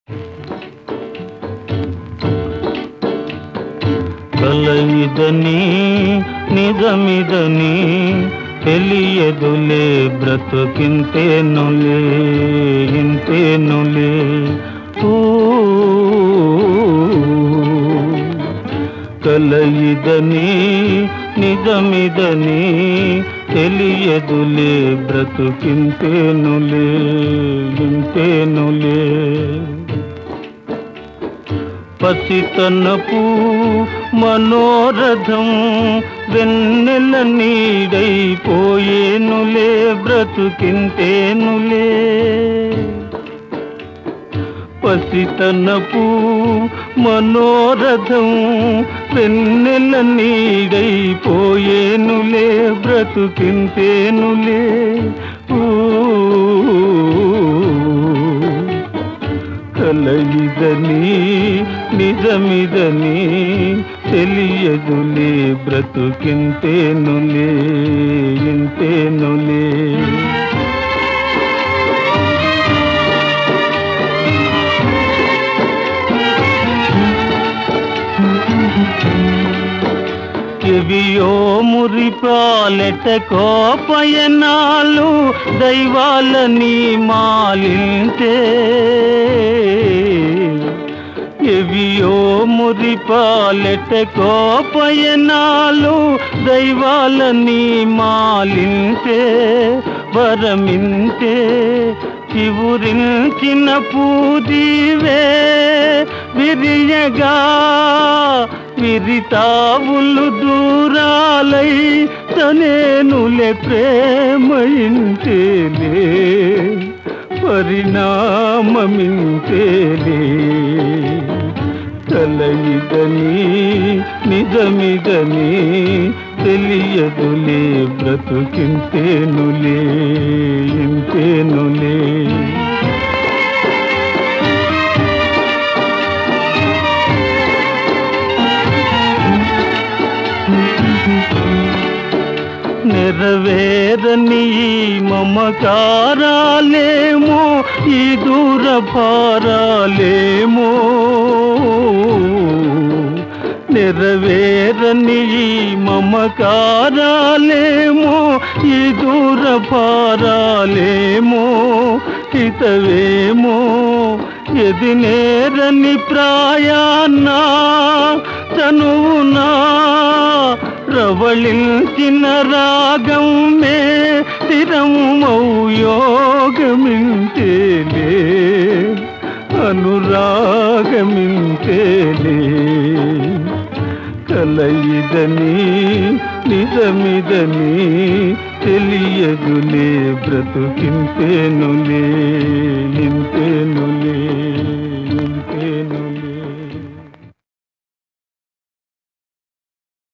కలయిదని నిజమిదని తెలియదులే బ్రతుకింతేనులే ఇంతేనులే ఊ కలయిదని నిజమిదని తెలియదులే బ్రతుకింతేనులే ఇంతేనులే పసితనపు మనోరథం వెన్నెల నీడైపోయేనులే బ్రతుకింతేనులే పసితనపు మనోరథం వెన్నెల నీడైపోయేనులే బ్రతుకింతేనులే ఊ కలయిదని నిజమిదని తెలియదులే బ్రతుకింతేనులే ఇంతేనులే ఎవియో మురిపాలెట కోపయనాలు దైవాలని మాలింటే ఎవియో మురిపాలెట కోపయనాలు దైవాలని మాలింటే వరమింటే చివురించిన పూదీవే విరియగా విరితావులు దూరాలై తనేనులే ప్రేమయింతేలే పరిణామమింతేలే కలయిదని నిజమిదని తెలియదులే బ్రతుకింతేనులే ఇంతేనులే నెరవేరని ఈ మమకారాలేమో ఈ దూర భారాలేమో నెరవేరని ఈ మమకారాలేమో ఈ దూర భారాలేమో హితవేమో ఎది నేరని ప్రాయాన్నా తనువునా రవళించిన రాగం మే స్థిరమౌ యోగమింతేలే అనురాగమింతేలే కలయిదని నిజమిదని తెలియదులే బ్రతుకింతేనులే ఇంతేనులే